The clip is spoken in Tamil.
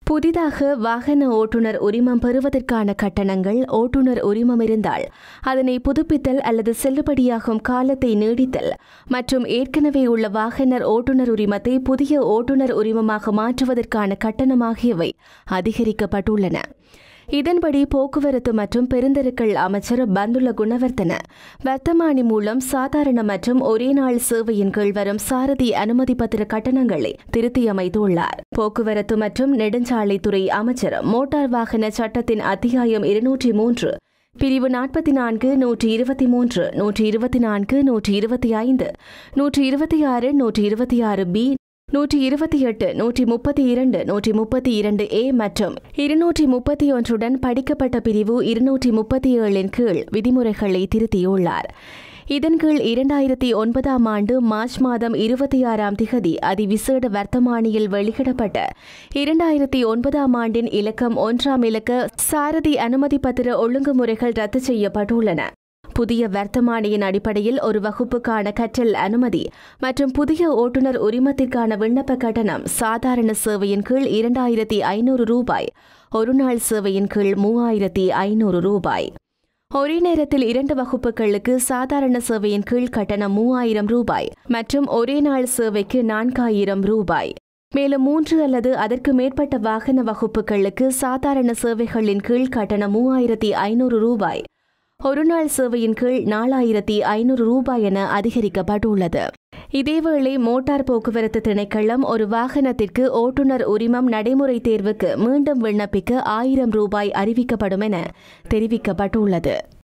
புதிதாக வாகன ஓட்டுநர் உரிமம் பெறுவதற்கான கட்டணங்கள் ஓட்டுநர் உரிமம் இருந்தால் அதனை புதுப்பித்தல் அல்லது செல்லுபடியாகும் காலத்தை நீடித்தல் மற்றும் ஏற்கனவே உள்ள வாகனர் ஓட்டுநர் உரிமத்தை புதிய ஓட்டுநர் உரிமமாக மாற்றுவதற்கான கட்டணம் ஆகியவை அதிகரிக்கப்பட்டுள்ளன இதன்படி போக்குவரத்து மற்றும் பெருந்தெருக்கள் அமைச்சர் பந்துல குணவர்த்தன வர்த்தமானி மூலம் சாதாரண மற்றும் ஒரே நாள் சேவையின் கீழ் வரும் சாரதி அனுமதி பத்திர கட்டணங்களை திருத்தியமைத்துள்ளார் போக்குவரத்து மற்றும் நெடுஞ்சாலைத்துறை அமைச்சர் மோட்டார் வாகன சட்டத்தின் அத்தியாயம் இருநூற்றி மூன்று பிரிவு நாற்பத்தி நான்கு நூற்றி இருபத்தி மூன்று நூற்றி இருபத்தி நான்கு நூற்றி இருபத்தி ஐந்து நூற்றி இருபத்தி ஆறு நூற்றி இருபத்தி ஆறு பி நூற்றி இருபத்தி எட்டு நூற்றி முப்பத்தி இரண்டு நூற்றி முப்பத்தி இரண்டு ஏ மற்றும் இருநூற்றி முப்பத்தி ஒன்றுடன் படிக்கப்பட்ட பிரிவு இருநூற்றி முப்பத்தி ஏழின் கீழ் விதிமுறைகளை திருத்தியுள்ளார் இதன் கீழ் இரண்டாயிரத்தி ஒன்பதாம் ஆண்டு மார்ச் மாதம் இருபத்தி ஆறாம் திகதி அதிவிசேட வர்த்தமானியில் வெளியிடப்பட்ட இரண்டாயிரத்தி ஒன்பதாம் ஆண்டின் இலக்கம் ஒன்றாம் இலக்க சாரதி அனுமதி பத்திர ஒழுங்குமுறைகள் ரத்து செய்யப்பட்டுள்ளன புதிய வர்த்தமானியின் அடிப்படையில் ஒரு வகுப்புக்கான கற்றல் அனுமதி மற்றும் புதிய ஓட்டுநர் உரிமத்திற்கான விண்ணப்ப கட்டணம் சாதாரண சேவையின் கீழ் இரண்டாயிரத்தி ஐநூறு ரூபாய் ஒரு நாள் சேவையின் கீழ் மூவாயிரத்தி ஐநூறு ரூபாய் ஒரே நேரத்தில் இரண்டு வகுப்புகளுக்கு சாதாரண சேவையின் கீழ் கட்டணம் மூவாயிரம் ரூபாய் மற்றும் ஒரே நாள் சேவைக்கு நான்காயிரம் ரூபாய் மேலும் மூன்று அல்லது அதற்கு மேற்பட்ட வாகன வகுப்புகளுக்கு சாதாரண சேவைகளின் கீழ் கட்டணம் மூவாயிரத்தி ஐநூறு ரூபாய் ஒரு நாள் சேவையின் கீழ் நாலாயிரத்தி ஐநூறு ரூபாய் என அதிகரிக்கப்பட்டுள்ளது இதேவேளை மோட்டார் போக்குவரத்து திணைக்களம் ஒரு வாகனத்திற்கு ஓட்டுநர் உரிமம் நடைமுறை தேர்வுக்கு மீண்டும் விண்ணப்பிக்க ஆயிரம் ரூபாய் அறிவிக்கப்படும் என தெரிவிக்கப்பட்டுள்ளது